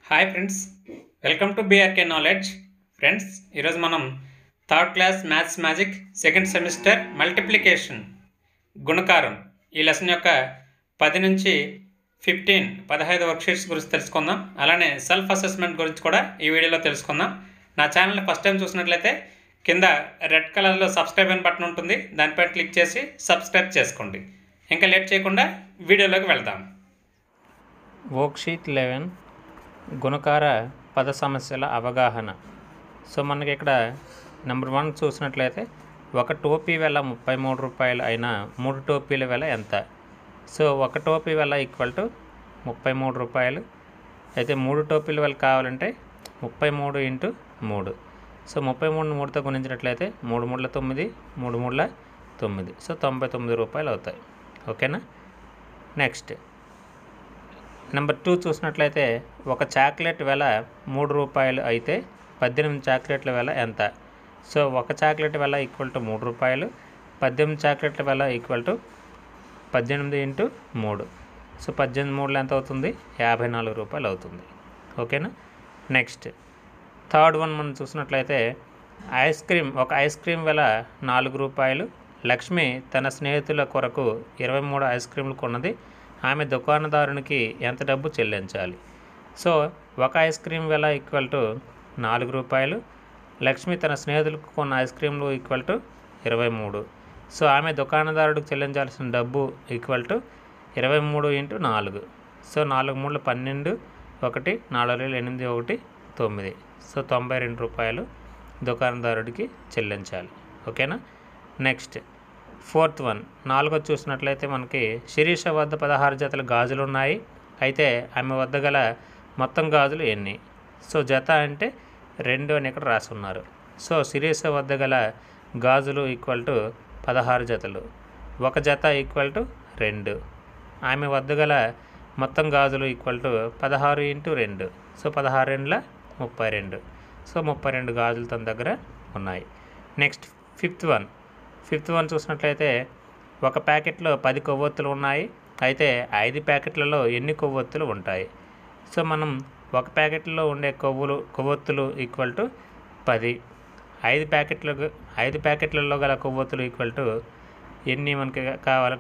hi friends welcome to BRK knowledge friends ఈరోజు మనం third class maths magic second semester multiplication గుణకారం ఈ lesson యొక్క పది నుంచి ఫిఫ్టీన్ పదహైదు వర్క్షీట్స్ గురించి తెలుసుకుందాం అలానే సెల్ఫ్ అసెస్మెంట్ గురించి కూడా ఈ వీడియోలో తెలుసుకుందాం నా ఛానల్ని ఫస్ట్ టైం చూసినట్లయితే కింద రెడ్ కలర్లో సబ్స్క్రైబ్ అని బటన్ ఉంటుంది దానిపై క్లిక్ చేసి సబ్స్క్రైబ్ చేసుకోండి ఇంకా లేట్ చేయకుండా వీడియోలోకి వెళ్దాం వర్క్షీట్ లెవెన్ గుణకార పద సమస్యల అవగాహన సో మనకి ఇక్కడ నెంబర్ వన్ చూసినట్లయితే ఒక టోపీ వెల ముప్పై మూడు రూపాయలు అయినా మూడు టోపీల వెల ఎంత సో ఒక టోపీ వెల ఈక్వల్ టు ముప్పై మూడు రూపాయలు అయితే మూడు టోపీల వెల కావాలంటే ముప్పై మూడు ఇంటూ మూడు సో ముప్పై మూడు మూడుతో గుణించినట్లయితే మూడు మూడుల తొమ్మిది మూడు మూడుల తొమ్మిది సో తొంభై తొమ్మిది రూపాయలు అవుతాయి ఓకేనా నెక్స్ట్ నెంబర్ టూ చూసినట్లయితే ఒక చాక్లెట్ వెల మూడు రూపాయలు అయితే పద్దెనిమిది చాక్లెట్ల వెల ఎంత సో ఒక చాక్లెట్ వెల ఈక్వల్ టు మూడు రూపాయలు పద్దెనిమిది చాక్లెట్ల వెల ఈక్వల్ టు పద్దెనిమిది ఇంటూ మూడు సో పద్దెనిమిది మూడులో ఎంత అవుతుంది యాభై నాలుగు రూపాయలు అవుతుంది ఓకేనా నెక్స్ట్ థర్డ్ వన్ మనం చూసినట్లయితే ఐస్ క్రీమ్ ఒక ఐస్ క్రీమ్ వెల నాలుగు రూపాయలు లక్ష్మి తన స్నేహితుల కొరకు ఇరవై మూడు ఐస్ క్రీంలు కొన్నది ఆమె దుకాణదారునికి ఎంత డబ్బు చెల్లించాలి సో ఒక ఐస్ క్రీమ్ వెల ఈక్వల్ టు నాలుగు రూపాయలు లక్ష్మి తన స్నేహితులకు కొన్న ఐస్ క్రీంలు ఈక్వల్ టు ఇరవై మూడు సో ఆమె దుకాణదారుడికి చెల్లించాల్సిన డబ్బు ఈక్వల్ టు ఇరవై మూడు ఇంటూ నాలుగు సో నాలుగు మూడు పన్నెండు ఒకటి నాలుగు వేల ఎనిమిది ఒకటి తొమ్మిది సో తొంభై రెండు రూపాయలు దుకాణదారుడికి చెల్లించాలి ఓకేనా నెక్స్ట్ ఫోర్త్ వన్ నాలుగో చూసినట్లయితే మనకి శిరీష వద్ద పదహారు జతల గాజులు ఉన్నాయి అయితే ఆమె వద్ద గల మొత్తం గాజులు ఎన్ని సో జత అంటే రెండు అని ఇక్కడ రాసి ఉన్నారు సో శిరీష వద్ద గల గాజులు ఈక్వల్ టు పదహారు జతలు ఒక జత ఈక్వల్ టు రెండు ఆమె వద్ద గల మొత్తం గాజులు ఈక్వల్ టు పదహారు ఇంటూ రెండు సో పదహారు రెండుల ముప్పై రెండు సో ముప్పై రెండు గాజులు తన దగ్గర ఉన్నాయి next fifth one fifth one చూసినట్లయితే ఒక ప్యాకెట్లో పది కొవ్వొత్తులు ఉన్నాయి అయితే ఐదు ప్యాకెట్లలో ఎన్ని కొవ్వొత్తులు ఉంటాయి సో మనం ఒక ప్యాకెట్లో ఉండే కొవ్వులు కొవ్వొత్తులు ఈక్వల్ టు పది ఐదు ప్యాకెట్లకు ఐదు ప్యాకెట్లలో గల కొవ్వొత్తులు ఈక్వల్ టు ఎన్ని మనకి కావాలి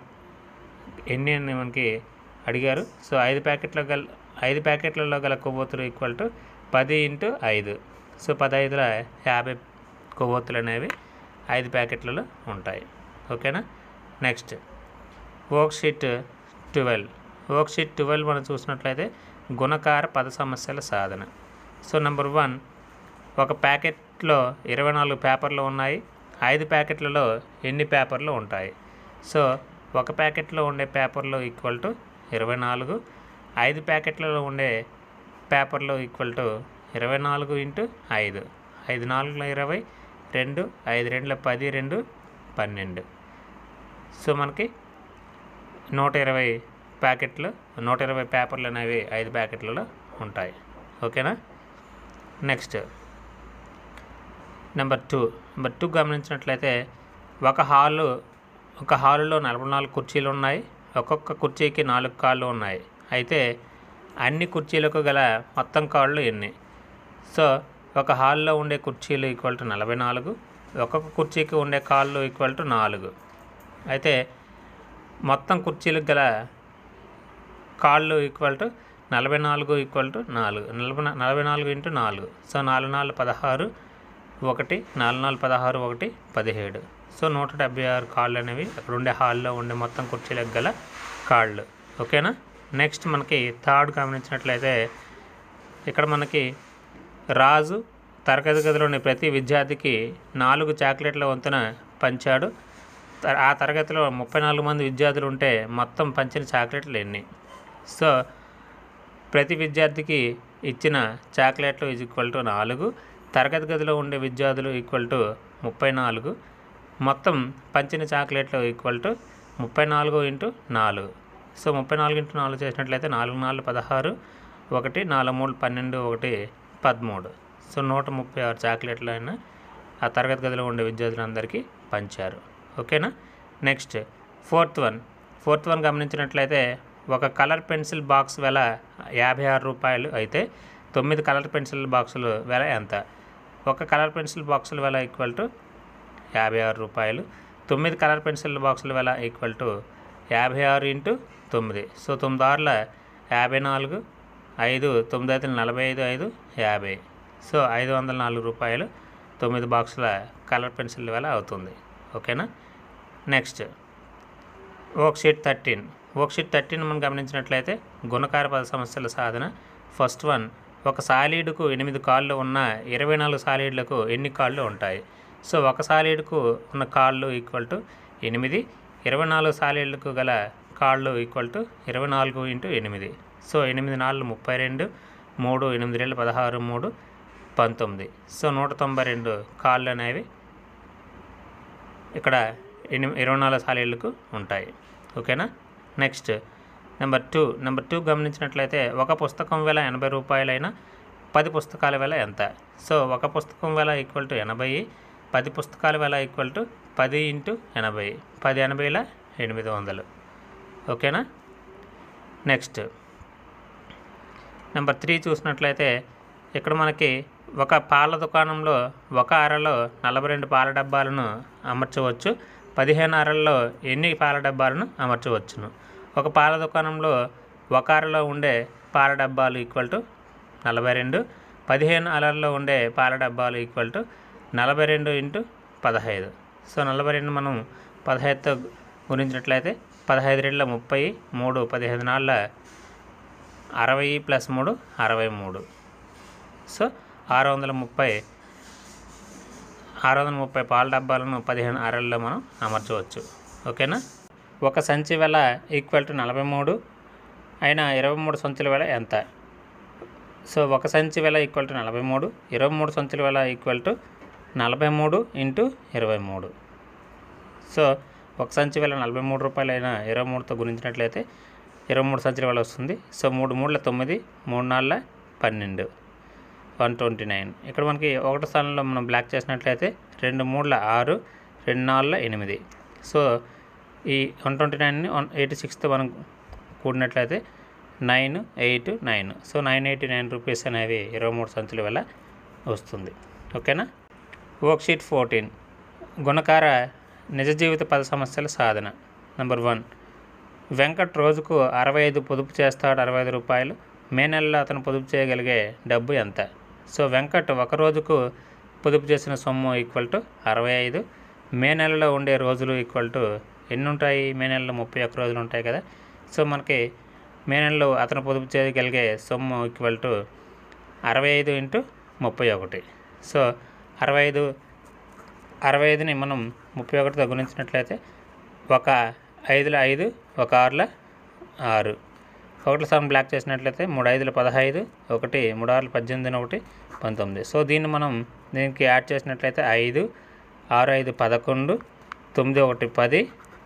ఎన్ని అని మనకి అడిగారు సో ఐదు ప్యాకెట్ల గల ఐదు ప్యాకెట్లలో గల కొవ్వొత్తులు ఈక్వల్ టు పది ఇంటూ ఐదు సో పదహైదుల యాభై కొవ్వొత్తులు అనేవి ఐదు ప్యాకెట్లలో ఉంటాయి ఓకేనా next worksheet twelve worksheet twelve మనం చూసినట్లయితే గుణకార పద సమస్యల సాధన సో నెంబర్ వన్ ఒక ప్యాకెట్లో ఇరవై నాలుగు పేపర్లు ఉన్నాయి ఐదు ప్యాకెట్లలో ఎన్ని పేపర్లు ఉంటాయి సో ఒక ప్యాకెట్లో ఉండే పేపర్లు ఈక్వల్ టు ఇరవై నాలుగు ఐదు ప్యాకెట్లలో ఉండే పేపర్లు ఈక్వల్ టు ఇరవై నాలుగు ఇంటూ ఐదు ఐదు నాలుగుల ఇరవై రెండు ఐదు రెండుల పది రెండు పన్నెండు సో మనకి నూట ఇరవై ప్యాకెట్లు నూట ఇరవై పేపర్లు అనేవి ఐదు ప్యాకెట్లలో ఉంటాయి ఓకేనా next number two number two గమనించినట్లయితే ఒక హాలు ఒక హాలులో నలభై నాలుగు కుర్చీలు ఉన్నాయి ఒక్కొక్క కుర్చీకి నాలుగు కాళ్ళు ఉన్నాయి అయితే అన్ని కుర్చీలకు గల మొత్తం కాళ్ళు ఎన్ని సో ఒక హాల్లో ఉండే కుర్చీలు ఈక్వల్ టు నలభై నాలుగు ఒక్కొక్క కుర్చీకి ఉండే కాళ్ళు ఈక్వల్ టు నాలుగు అయితే మొత్తం కుర్చీలకు గల కాళ్ళు ఈక్వల్ టు నలభై నాలుగు ఈక్వల్ టు నాలుగు నలభై నలభై నాలుగు ఇంటూ నాలుగు సో నాలుగు నాలుగు పదహారు ఒకటి నాలుగు నాలుగు పదహారు ఒకటి పదిహేడు సో నూట డెబ్బై ఆరు కాళ్ళు అనేవి అక్కడ ఉండే హాల్లో ఉండే మొత్తం కుర్చీలకు గల కాళ్ళు ఓకేనా నెక్స్ట్ మనకి థర్డ్ గమనించినట్లయితే ఇక్కడ మనకి రాజు తరగతి గదిలోని ప్రతి విద్యార్థికి నాలుగు చాక్లెట్ల వంతున పంచాడు త- ఆ తరగతిలో ముప్పై నాలుగు మంది విద్యార్థులు ఉంటే మొత్తం పంచిన చాక్లెట్లు ఎన్ని సో ప్రతి విద్యార్థికి ఇచ్చిన చాక్లెట్లు ఈజ్ ఈక్వల్ టు నాలుగు తరగతి గదిలో ఉండే విద్యార్థులు ఈక్వల్ టు ముప్పై నాలుగు మొత్తం పంచిన చాక్లెట్లు ఈక్వల్ టు ముప్పై నాలుగు ఇంటూ నాలుగు సో ముప్పై నాలుగు ఇంటూ నాలుగు చేసినట్లయితే నాలుగు నాలుగు పదహారు ఒకటి నాలుగు మూడు పన్నెండు ఒకటి పదమూడు సో నూట ముప్పై ఆరు చాక్లెట్లు అయినా ఆ తరగతి గదిలో ఉండే విద్యార్థులందరికీ పంచారు ఓకేనా next fourth one fourth one గమనించినట్లయితే ఒక కలర్ పెన్సిల్ బాక్స్ వెల యాభై ఆరు రూపాయలు అయితే తొమ్మిది కలర్ పెన్సిల్ బాక్సులు వెల ఎంత ఒక కలర్ పెన్సిల్ బాక్సుల వెల ఈక్వల్ టు యాభై ఆరు రూపాయలు తొమ్మిది కలర్ పెన్సిల్ బాక్సుల వెల ఈక్వల్ టు యాభై ఆరు ఇంటూ తొమ్మిది సో తొమ్మిది ఆరుల యాభై నాలుగు ఐదు తొమ్మిది ఐదు నలభై ఐదు ఐదు యాభై సో ఐదు వందల నాలుగు రూపాయలు తొమ్మిది బాక్సుల కలర్ పెన్సిల్ వెల అవుతుంది ఓకేనా next worksheet thirteen worksheet thirteen మనం గమనించినట్లయితే గుణకార పద సమస్యల సాధన ఫస్ట్ వన్ ఒక సాలీడుకు ఎనిమిది కాళ్ళు ఉన్న ఇరవై నాలుగు సాలీడ్లకు ఎన్ని కాళ్ళు ఉంటాయి సో ఒక సాలీడ్కు ఉన్న కాళ్ళు ఈక్వల్ టు ఎనిమిది ఇరవై నాలుగు సాలీడ్లకు గల కాళ్ళు ఈక్వల్ టు ఇరవై నాలుగు ఇంటూ ఎనిమిది సో ఎనిమిది నాలుగు ముప్పై రెండు మూడు ఎనిమిది రెండు పదహారు మూడు పంతొమ్మిది సో నూట తొంభై రెండు కాళ్ళు అనేవి ఇక్కడ ఎని ఇరవై నాలుగు సాలీళ్ళకు ఉంటాయి ఓకేనా next number two number two గమనించినట్లయితే ఒక పుస్తకం వేల ఎనభై రూపాయలైన పది పుస్తకాల వేల ఎంత సో ఒక పుస్తకం వేల ఈక్వల్ టు ఎనభై పది పుస్తకాల వేల ఈక్వల్ టు పది ఇంటూ ఎనభై పది ఎనభైల ఎనిమిది వందలు ఓకేనా నెక్స్ట్ నెంబర్ త్రీ చూసినట్లయితే ఇక్కడ మనకి ఒక పాల దుకాణంలో ఒక అరలో నలభై రెండు పాల డబ్బాలను అమర్చవచ్చు పదిహేను అరల్లో ఎన్ని పాల డబ్బాలను అమర్చవచ్చును ఒక పాల దుకాణంలో ఒక అరలో ఉండే పాల డబ్బాలు ఈక్వల్ టు నలభై రెండు పదిహేను అరల్లో ఉండే పాల డబ్బాలు ఈక్వల్ టు నలభై రెండు ఇంటూ పదహైదు సో నలభై రెండు మనం పదహైదుతో గురించినట్లయితే పదహైదు రెండుల ముప్పై మూడు పదిహేను నాళ్ళ అరవై ప్లస్ మూడు అరవై మూడు సో ఆరు వందల ముప్పై ఆరు వందల ముప్పై పాల డబ్బాలను పదిహేను అరల్లో మనం అమర్చవచ్చు ఓకేనా ఒక సంచి వెల ఈక్వల్ టు నలభై మూడు అయినా ఇరవై మూడు సంచుల వెల ఎంత సో ఒక సంచి వెల ఈక్వల్ టు నలభై మూడు ఇరవై మూడు సంచుల వెల ఈక్వల్ టు నలభై మూడు ఇంటూ ఇరవై మూడు సో ఒక సంచి వేల నలభై మూడు రూపాయలు అయినా ఇరవై మూడుతో గురించినట్లయితే ఇరవై మూడు సంచుల వేల వస్తుంది సో మూడు మూడుల తొమ్మిది మూడు నాలుగుల పన్నెండు వన్ ట్వంటీ నైన్ ఇక్కడ మనకి ఒకటి స్థానంలో మనం బ్లాక్ చేసినట్లయితే రెండు మూడుల ఆరు రెండు నాలుగుల ఎనిమిది సో ఈ వన్ ట్వంటీ నైన్ని వన్ ఎయిటీ సిక్స్తో మనం కూడినట్లయితే nine eight nine so nine eighty nine rupees అనేవి ఇరవై మూడు సంచుల వేల వస్తుంది ఓకేనా వర్క్ షీట్ ఫోర్టీన్ గుణకార నిజ జీవిత పద సమస్యల సాధన నెంబర్ వన్ వెంకట్ రోజుకు అరవై ఐదు పొదుపు చేస్తాడు అరవై ఐదు రూపాయలు మే నెలలో అతను పొదుపు చేయగలిగే డబ్బు ఎంత సో వెంకట్ ఒక రోజుకు పొదుపు చేసిన సొమ్ము ఈక్వల్ టు అరవై ఐదు మే నెలలో ఉండే రోజులు ఈక్వల్ టు ఎన్ని ఉంటాయి మే నెలలో ముప్పై ఒక్క రోజులు ఉంటాయి కదా సో మనకి మే నెలలో అతను పొదుపు చేయగలిగే సొమ్ము ఈక్వల్ టు అరవై ఐదు ఇంటూ ముప్పై ఒకటి సో అరవై ఐదు అరవై ఐదుని మనం ముప్పై ఒకటితో గుణించినట్లయితే ఒక ఐదుల ఐదు ఒక ఆరుల ఆరు ఒకటి సగం బ్లాక్ చేసినట్లయితే మూడు ఐదుల పదహైదు ఒకటి మూడు ఆరుల పద్దెనిమిది ఒకటి పంతొమ్మిది సో దీన్ని మనం దీనికి యాడ్ చేసినట్లయితే ఐదు ఆరు ఐదు పదకొండు తొమ్మిది ఒకటి పది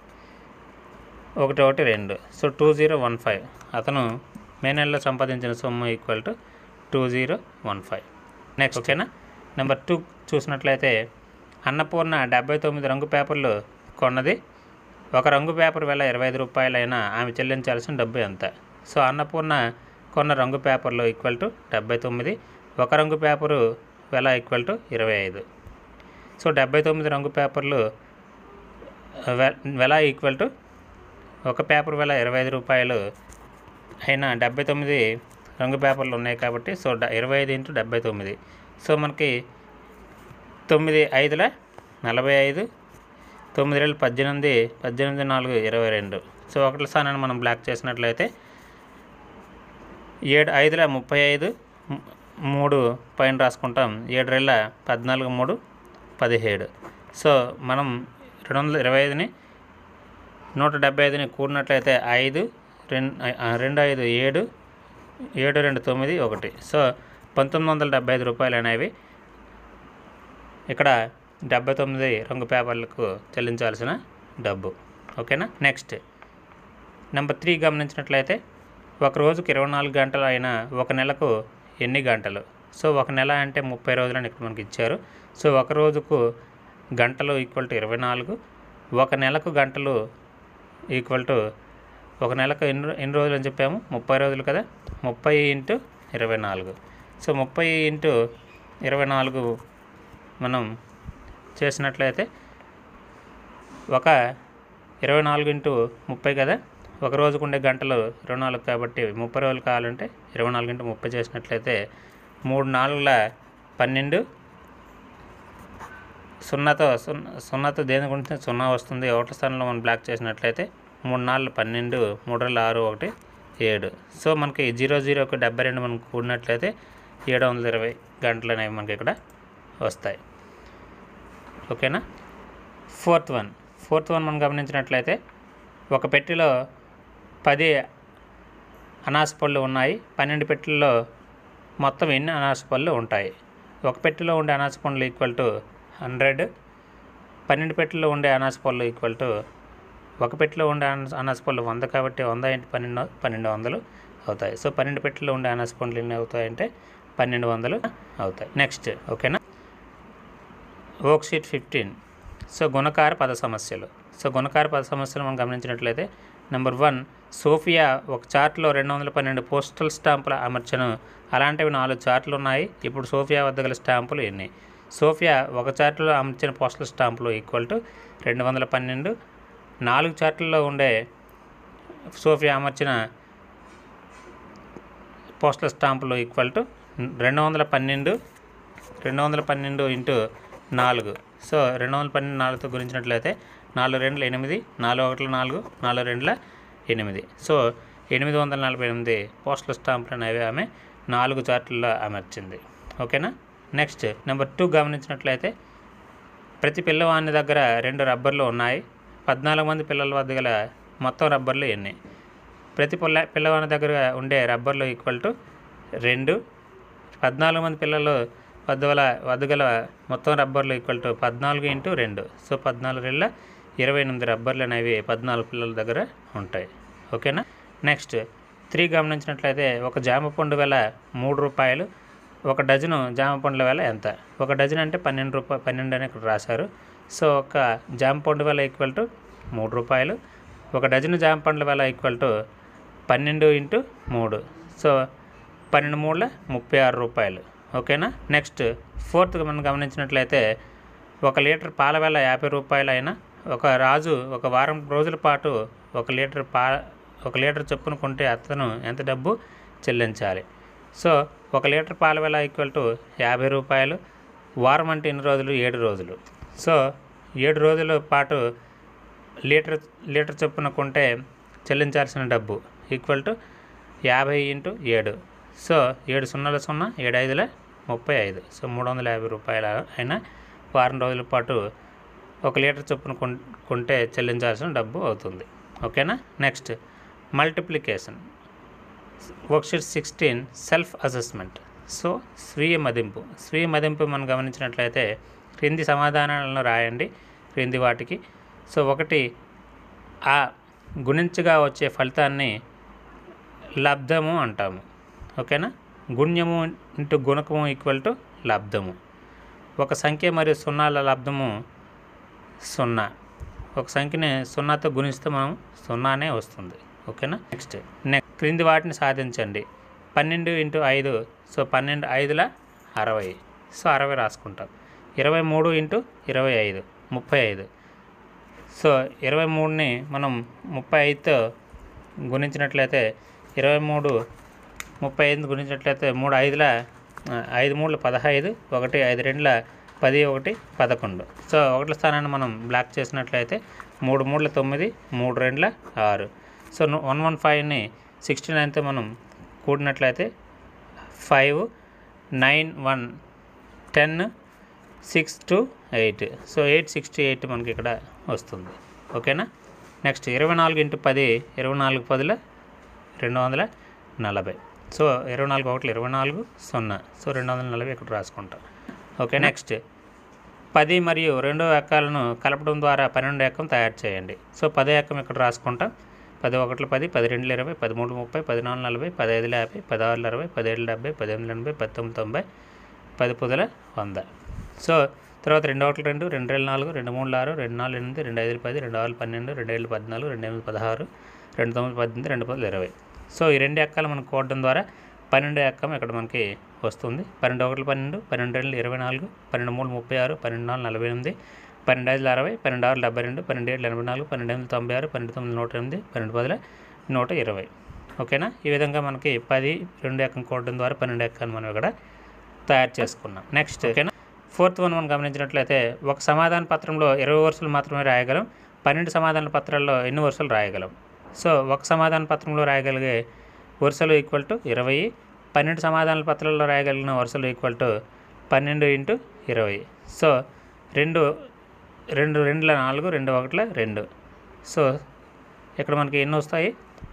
ఒకటి ఒకటి రెండు so two zero one five అతను మే నెలలో సంపాదించిన సొమ్ము equal to two zero one five next ఓకేనా నెంబర్ టూ చూసినట్లయితే అన్నపూర్ణ డెబ్బై తొమ్మిది రంగు పేపర్లు కొన్నది ఒక రంగు పేపర్ వేల ఇరవై ఐదు రూపాయలైనా ఆమె చెల్లించాల్సిన డబ్బు ఎంత సో అన్నపూర్ణ కొన్న రంగు పేపర్లు ఈక్వల్ టు డెబ్బై తొమ్మిది ఒక రంగు పేపరు వెల ఈక్వల్ టు ఇరవై ఐదు సో డెబ్బై తొమ్మిది రంగు పేపర్లు వె- వెల ఈక్వల్ టు ఒక పేపర్ వెల ఇరవై ఐదు రూపాయలు అయినా డెబ్బై తొమ్మిది రంగు పేపర్లు ఉన్నాయి కాబట్టి సో డ- ఇరవై ఐదు ఇంటూ డెబ్బై తొమ్మిది సో మనకి తొమ్మిది ఐదుల నలభై ఐదు తొమ్మిది రెండు పద్దెనిమిది పద్దెనిమిది నాలుగు ఇరవై రెండు సో ఒకటి స్థానాన్ని మనం బ్లాక్ చేసినట్లయితే ఏడు ఐదుల ముప్పై ఐదు ము- మూడు పైన రాసుకుంటాం ఏడు రెళ్ళ పద్నాలుగు మూడు పదిహేడు సో మనం రెండు వందల ఇరవై ఐదుని నూట డెబ్బై ఐదుని కూడినట్లయితే ఐదు రెండు రెండు ఐదు ఏడు ఏడు రెండు తొమ్మిది ఒకటి సో పంతొమ్మిది వందల డెబ్బై ఐదు రూపాయలు అనేవి ఇక్కడ డెబ్బై తొమ్మిది రంగు పేపర్లకు చెల్లించాల్సిన డబ్బు ఓకేనా నెక్స్ట్ నెంబర్ త్రీ గమనించినట్లయితే ఒక రోజుకి ఇరవై నాలుగు గంటలు అయినా ఒక నెలకు ఎన్ని గంటలు సో ఒక నెల అంటే ముప్పై రోజులని ఇక్కడ మనకి ఇచ్చారు సో ఒక రోజుకు గంటలు ఈక్వల్ టు ఇరవై నాలుగు ఒక నెలకు గంటలు ఈక్వల్ టు ఒక నెలకు ఎన్ని రో- ఎన్ని రోజులు అని చెప్పాము ముప్పై రోజులు కదా ముప్పై ఇంటూ ఇరవై నాలుగు సో ముప్పై ఇంటూ ఇరవై నాలుగు మనం చేసినట్లయితే ఒక ఇరవై నాలుగు ఇంటూ ముప్పై కదా ఒక రోజుకు ఉండే గంటలు ఇరవై నాలుగు కాబట్టి ముప్పై రోజులు కావాలంటే ఇరవై నాలుగు ఇంటూ ముప్పై చేసినట్లయితే మూడు నాలుగుల పన్నెండు సున్నాతో సున్నా సున్నాతో దేని గురించి సున్నా వస్తుంది ఒకటి స్థానంలో మనం బ్లాక్ చేసినట్లయితే మూడు నాలుగు పన్నెండు మూడు రెండు ఆరు ఒకటి ఏడు సో మనకి జీరో జీరోకి డెబ్బై రెండు మనం కూడినట్లయితే ఏడు వందల ఇరవై గంటలు అనేవి మనకి ఇక్కడ వస్తాయి ఓకేనా ఫోర్త్ వన్ ఫోర్త్ వన్ మనం గమనించినట్లయితే ఒక పెట్టెలో పది అనాస పళ్ళు ఉన్నాయి పన్నెండు పెట్టెల్లో మొత్తం ఎన్ని అనాస పళ్ళు ఉంటాయి ఒక పెట్టెలో ఉండే అనాస పండ్లు ఈక్వల్ టు హండ్రెడ్ పన్నెండు పెట్టెల్లో ఉండే అనాస పళ్ళు ఈక్వల్ టు ఒక పెట్టెలో ఉండే అనాస అనాస పళ్ళు వంద కాబట్టి వంద ఇంటి పన్నెండు పన్నెండు వందలు అవుతాయి సో పన్నెండు పెట్టెల్లో ఉండే అనాస పండ్లు ఎన్ని అవుతాయంటే పన్నెండు వందలు అవుతాయి నెక్స్ట్ ఓకేనా వర్క్ షీట్ ఫిఫ్టీన్ సో గుణకార పద సమస్యలు సో గుణకార పద సమస్యలు మనం గమనించినట్లయితే నెంబర్ వన్ సోఫియా ఒక చార్ట్లో రెండు వందల పన్నెండు పోస్టల్ స్టాంపుల అమర్చను అలాంటివి నాలుగు చార్ట్లు ఉన్నాయి ఇప్పుడు సోఫియా వద్ద గల స్టాంపులు ఎన్ని సోఫియా ఒక చార్ట్లో అమర్చిన పోస్టల్ స్టాంపులు ఈక్వల్ టు రెండు వందల పన్నెండు నాలుగు చార్ట్లలో ఉండే సోఫియా అమర్చిన పోస్టల్ స్టాంపులు ఈక్వల్ టు రెండు వందల పన్నెండు రెండు వందల పన్నెండు ఇంటూ నాలుగు సో రెండు వందల పన్నెండు నాలుగుతో గురించినట్లయితే నాలుగు రెండుల ఎనిమిది నాలుగు ఒకటిల నాలుగు నాలుగు రెండుల ఎనిమిది సో ఎనిమిది వందల నలభై ఎనిమిది పోస్టల్ స్టాంపులు అనేవి ఆమె నాలుగు చార్ట్లలో అమర్చింది ఓకేనా నెక్స్ట్ నెంబర్ టూ గమనించినట్లయితే ప్రతి పిల్లవాని దగ్గర రెండు రబ్బర్లు ఉన్నాయి పద్నాలుగు మంది పిల్లల వద్ద గల మొత్తం రబ్బర్లు ఎన్ని ప్రతి పిల్ల పిల్లవాని దగ్గర ఉండే రబ్బర్లు ఈక్వల్ టు రెండు పద్నాలుగు మంది పిల్లలు వద్ద గల వద్ద గల మొత్తం రబ్బర్లు ఈక్వల్ టు పద్నాలుగు ఇంటూ రెండు సో పద్నాలుగు రెళ్ళ ఇరవై ఎనిమిది రబ్బర్లు అనేవి పద్నాలుగు పిల్లల దగ్గర ఉంటాయి ఓకేనా నెక్స్ట్ త్రీ గమనించినట్లయితే ఒక జామ పండు వెల మూడు రూపాయలు ఒక డజను జామ పండ్ల వెల ఎంత ఒక డజన్ అంటే పన్నెండు రూపాయలు పన్నెండు అని ఇక్కడ రాశారు సో ఒక జామ పండు వెల ఈక్వల్ టు మూడు రూపాయలు ఒక డజను జామ పండ్ల వెల ఈక్వల్ టు పన్నెండు ఇంటూ మూడు సో పన్నెండు మూడుల ముప్పై ఆరు రూపాయలు ఓకేనా నెక్స్ట్ ఫోర్త్ మనం గమనించినట్లయితే ఒక లీటర్ పాల వేల యాభై రూపాయలు అయినా ఒక రాజు ఒక వారం రోజుల పాటు ఒక లీటర్ పా ఒక లీటర్ చొప్పున కొంటే అతను ఎంత డబ్బు చెల్లించాలి సో ఒక లీటర్ పాల వేల ఈక్వల్ టు యాభై రూపాయలు వారం అంటే ఎన్ని రోజులు ఏడు రోజులు సో ఏడు రోజుల పాటు లీటర్ లీటర్ చొప్పున కొంటే చెల్లించాల్సిన డబ్బు ఈక్వల్ టు యాభై ఇంటూ ఏడు సో ఏడు సున్నాల సున్నా ఏడు ఐదుల ముప్పై ఐదు సో మూడు వందల యాభై రూపాయల అయినా వారం రోజుల పాటు ఒక లీటర్ చొప్పున కొన్ కొంటే చెల్లించాల్సిన డబ్బు అవుతుంది ఓకేనా next multiplication worksheet sixteen self assessment so స్వీయ మదింపు స్వీయ మదింపు మనం గమనించినట్లయితే క్రింది సమాధానాలను రాయండి క్రింది వాటికి సో ఒకటి ఆ గుణించగా వచ్చే ఫలితాన్ని లబ్ధము అంటాము ఓకేనా గుణ్యము ఇంటూ గుణకము ఈక్వల్ టు లబ్ధము ఒక సంఖ్య మరియు సున్నాల లబ్ధము సున్నా ఒక సంఖ్యని సున్నాతో గుణిస్తే మనం సున్నానే వస్తుంది ఓకేనా నెక్స్ట్ నెక్స్ట్ క్రింది వాటిని సాధించండి పన్నెండు ఇంటూ ఐదు సో పన్నెండు ఐదుల అరవై సో అరవై రాసుకుంటాం ఇరవై మూడు ఇంటూ ఇరవై ఐదు ముప్పై ఐదు సో ఇరవై మూడుని మనం ముప్పై ఐదుతో గుణించినట్లయితే ఇరవై మూడు ముప్పై ఐదు గుణించినట్లయితే మూడు ఐదుల ఆ, ఐదు మూడుల పదహైదు ఒకటి ఐదు రెండుల పది ఒకటి పదకొండు సో ఒకటి స్థానాన్ని మనం బ్లాక్ చేసినట్లయితే మూడు మూడుల తొమ్మిది మూడు రెండుల ఆరు సో వన్ వన్ ఫైవ్ని సిక్స్టీ నైన్తో మనం కూడినట్లయితే five nine one ten six to eight so eight sixty eight మనకి ఇక్కడ వస్తుంది ఓకేనా నెక్స్ట్ ఇరవై నాలుగు ఇంటూ పది ఇరవై నాలుగు పదుల రెండు వందల నలభై సో ఇరవై నాలుగు ఒకటి ఇరవై నాలుగు సున్నా సో రెండు వందల నలభై ఇక్కడ రాసుకుంటాం ఓకే నెక్స్ట్ పది మరియు రెండో ఎక్కాలను కలపడం ద్వారా పన్నెండు ఎక్కం తయారు చేయండి సో పదో ఎక్కం ఇక్కడ రాసుకుంటాం పది ఒకటిలో పది పది రెండుల ఇరవై పదమూడు ముప్పై పద్నాలుగు నలభై పదహైదుల యాభై పదహారుల అరవై పదిహేడు డెబ్బై పద్దెనిమిది ఎనభై పంతొమ్మిది తొంభై పది పొదుల వంద సో తర్వాత రెండు ఒకటి రెండు రెండు వేల నాలుగు రెండు మూడు ఆరు రెండు నాలుగు ఎనిమిది రెండు ఐదు పది రెండు ఆరు పన్నెండు రెండు ఏళ్ళు పద్నాలుగు రెండు ఎనిమిది పదహారు రెండు తొమ్మిది పద్దెనిమిది రెండు పదులు ఇరవై సో ఈ రెండు ఎక్కాలు మనం కూడడం ద్వారా పన్నెండు ఎక్కం ఇక్కడ మనకి వస్తుంది పన్నెండు ఒకటి పన్నెండు పన్నెండు రెండు ఇరవై నాలుగు పన్నెండు మూడు ముప్పై ఆరు పన్నెండు నాలుగు నలభై ఎనిమిది పన్నెండు ఐదు అరవై పన్నెండు ఆరు డెబ్బై రెండు పన్నెండు ఏడు ఎనభై నాలుగు పన్నెండు ఎనిమిది తొంభై ఆరు పన్నెండు తొమ్మిది నూట ఎనిమిది పన్నెండు పదుల నూట ఇరవై ఓకేనా ఈ విధంగా మనకి పది రెండు ఎక్కం కూడడం ద్వారా పన్నెండు ఎక్కాన్ని మనం ఇక్కడ తయారు చేసుకున్నాం నెక్స్ట్ ఓకేనా ఫోర్త్ వన్ మనం గమనించినట్లయితే ఒక సమాధాన పత్రంలో ఇరవై వరుసలు మాత్రమే రాయగలం పన్నెండు సమాధాన పత్రాల్లో ఎన్ని వరుసలు రాయగలం సో ఒక సమాధాన పత్రంలో రాయగలిగే వరుసలు ఈక్వల్ టు ఇరవై పన్నెండు సమాధాన పత్రాల్లో రాయగలిగిన వరుసలు ఈక్వల్ టు పన్నెండు ఇంటూ ఇరవై సో రెండు రెండు రెండుల నాలుగు రెండు ఒకటిల రెండు సో ఇక్కడ మనకి ఎన్ని వస్తాయి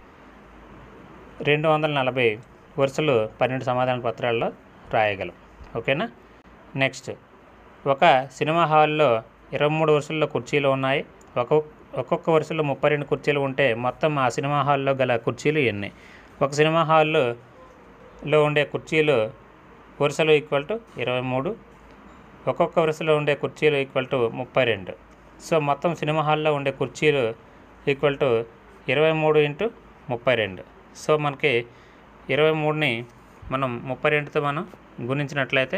రెండు వందల నలభై వరుసలు పన్నెండు సమాధాన పత్రాల్లో రాయగలం ఓకేనా నెక్స్ట్ ఒక సినిమా హాల్లో ఇరవై మూడు వరుసల్లో కుర్చీలు ఉన్నాయి ఒక్కొక్క ఒక్కొక్క వరుసలో ముప్పై రెండు కుర్చీలు ఉంటే మొత్తం ఆ సినిమా హాల్లో గల కుర్చీలు ఎన్ని ఒక సినిమా హాల్లో లో ఉండే కుర్చీలు వరుసలు ఈక్వల్ టు ఇరవై మూడు ఒక్కొక్క వరుసలో ఉండే కుర్చీలు ఈక్వల్ టు ముప్పై రెండు సో మొత్తం సినిమా హాల్లో ఉండే కుర్చీలు ఈక్వల్ టు ఇరవై మూడు ఇంటూ ముప్పై రెండు సో మనకి ఇరవై మూడుని మనం ముప్పై రెండుతో మనం గుణించినట్లయితే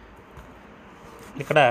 ఇక్కడ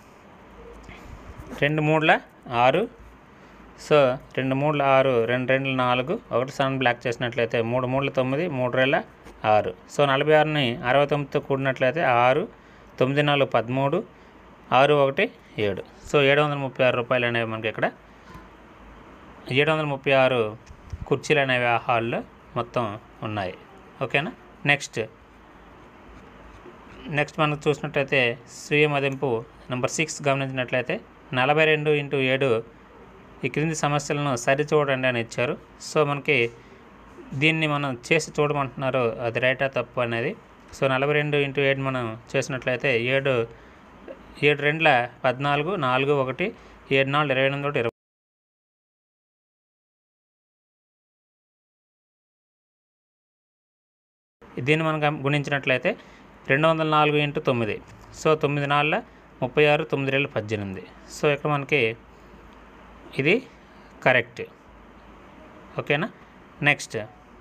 రెండు మూడుల ఆరు సో రెండు మూడుల ఆరు రెండు రెండు నాలుగు ఒకటి సన్ బ్లాక్ చేసినట్లయితే మూడు మూడుల తొమ్మిది మూడు వేల ఆరు సో నలభై ఆరుని అరవై తొమ్మిదితో కూడినట్లయితే ఆరు తొమ్మిది నాలుగు పదమూడు ఆరు ఒకటి ఏడు సో ఏడు వందల ముప్పై ఆరు రూపాయలు అనేవి మనకి ఇక్కడ ఏడు వందల ముప్పై ఆరు కుర్చీలు అనేవి ఆ హాల్లో మొత్తం ఉన్నాయి ఓకేనా నెక్స్ట్ నెక్స్ట్ మనకు చూసినట్లయితే స్వీయ మదింపు నెంబర్ సిక్స్ గమనించినట్లయితే నలభై రెండు ఇంటూ ఏడు ఈ క్రింది సమస్యలను సరి చూడండి అని ఇచ్చారు సో మనకి దీన్ని మనం చేసి చూడమంటున్నారు అది రైటా తప్పు అనేది సో నలభై రెండు ఇంటూ ఏడు మనం చేసినట్లయితే ఏడు ఏడు రెండుల పద్నాలుగు నాలుగు ఒకటి ఏడు నాలుగు ఇరవై ఎనిమిది ఒకటి ఇరవై దీన్ని మనం గమ- గుణించినట్లయితే రెండు వందల నాలుగు ఇంటూ తొమ్మిది సో తొమ్మిది నాలుగు ముప్పై ఆరు తొమ్మిది రెండు పద్దెనిమిది సో ఇక్కడ మనకి ఇది కరెక్ట్ ఓకేనా నెక్స్ట్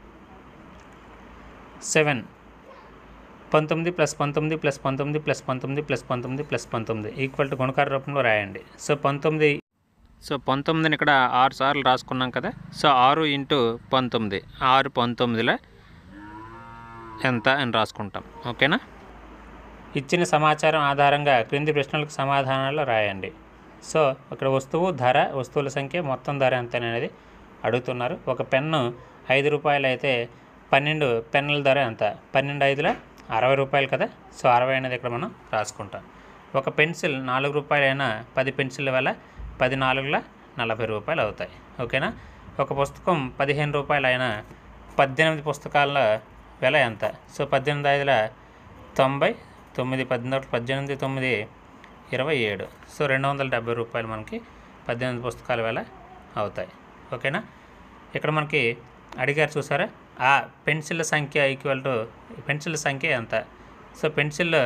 సెవెన్ పంతొమ్మిది ప్లస్ పంతొమ్మిది ప్లస్ పంతొమ్మిది ప్లస్ పంతొమ్మిది ప్లస్ పంతొమ్మిది ప్లస్ పంతొమ్మిది ఈక్వల్ టు గుణకార రూపంలో రాయండి సో పంతొమ్మిది సో పంతొమ్మిదిని ఇక్కడ ఆరు సార్లు రాసుకున్నాం కదా సో ఆరు ఇంటూ పంతొమ్మిది ఆరు పంతొమ్మిదిలో ఎంత అని రాసుకుంటాం ఓకేనా ఇచ్చిన సమాచారం ఆధారంగా క్రింది ప్రశ్నలకు సమాధానాలు రాయండి సో ఇక్కడ వస్తువు ధర వస్తువుల సంఖ్య మొత్తం ధర ఎంత అనేది అడుగుతున్నారు ఒక పెన్ను ఐదు రూపాయలు అయితే పన్నెండు పెన్నుల ధర ఎంత పన్నెండు ఐదుల అరవై రూపాయలు కదా సో అరవై అనేది ఇక్కడ మనం రాసుకుంటాం ఒక పెన్సిల్ నాలుగు రూపాయలైనా పది పెన్సిల్ వల్ల పది నాలుగుల నలభై రూపాయలు అవుతాయి ఓకేనా ఒక పుస్తకం పదిహేను రూపాయలు అయినా పద్దెనిమిది పుస్తకాల వెల ఎంత సో పద్దెనిమిది ఐదుల తొంభై తొమ్మిది పద్దెనిమిది పద్దెనిమిది తొమ్మిది ఇరవై ఏడు సో రెండు వందల డెబ్బై రూపాయలు మనకి పద్దెనిమిది పుస్తకాల వేల అవుతాయి ఓకేనా ఇక్కడ మనకి అడిగారు చూసారా ఆ పెన్సిల్ సంఖ్య ఈక్వల్ టు పెన్సిల్ సంఖ్య ఎంత సో పెన్సిల్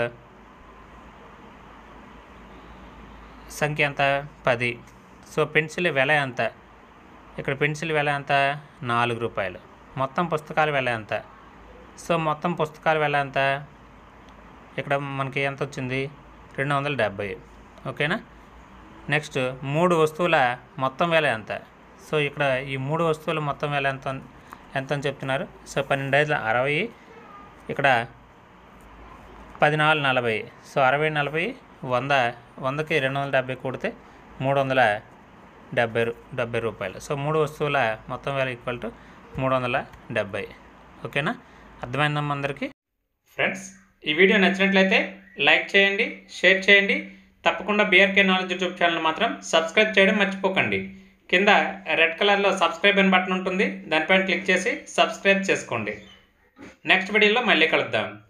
సంఖ్య ఎంత పది సో పెన్సిల్ వెల ఎంత ఇక్కడ పెన్సిల్ వెల ఎంత నాలుగు రూపాయలు మొత్తం పుస్తకాల వెల ఎంత సో మొత్తం పుస్తకాల వెల ఎంత ఇక్కడ మనకి ఎంత వచ్చింది రెండు వందల డెబ్బై ఓకేనా నెక్స్ట్ మూడు వస్తువుల మొత్తం వేల ఎంత సో ఇక్కడ ఈ మూడు వస్తువుల మొత్తం వేల ఎంత ఎంత అని చెప్తున్నారు సో పన్నెండు ఐదుల అరవై ఇక్కడ పది నాలుగు నలభై సో అరవై నలభై వంద వందకి రెండు వందల డెబ్బై కూడితే మూడు వందల డెబ్బై రూ- డెబ్బై రూపాయలు సో మూడు వస్తువుల మొత్తం వేల ఈక్వల్ టు మూడు వందల డెబ్బై ఓకేనా అర్థమైందమ్మా అందరికీ ఫ్రెండ్స్ ఈ వీడియో నచ్చినట్లయితే లైక్ చేయండి షేర్ చేయండి తప్పకుండా బీఆర్కే నాలెడ్జ్ యూట్యూబ్ ఛానల్ మాత్రం సబ్స్క్రైబ్ చేయడం మర్చిపోకండి కింద రెడ్ కలర్లో సబ్స్క్రైబ్ అని బటన్ ఉంటుంది దానిపైన క్లిక్ చేసి సబ్స్క్రైబ్ చేసుకోండి నెక్స్ట్ వీడియోలో మళ్ళీ కలుద్దాం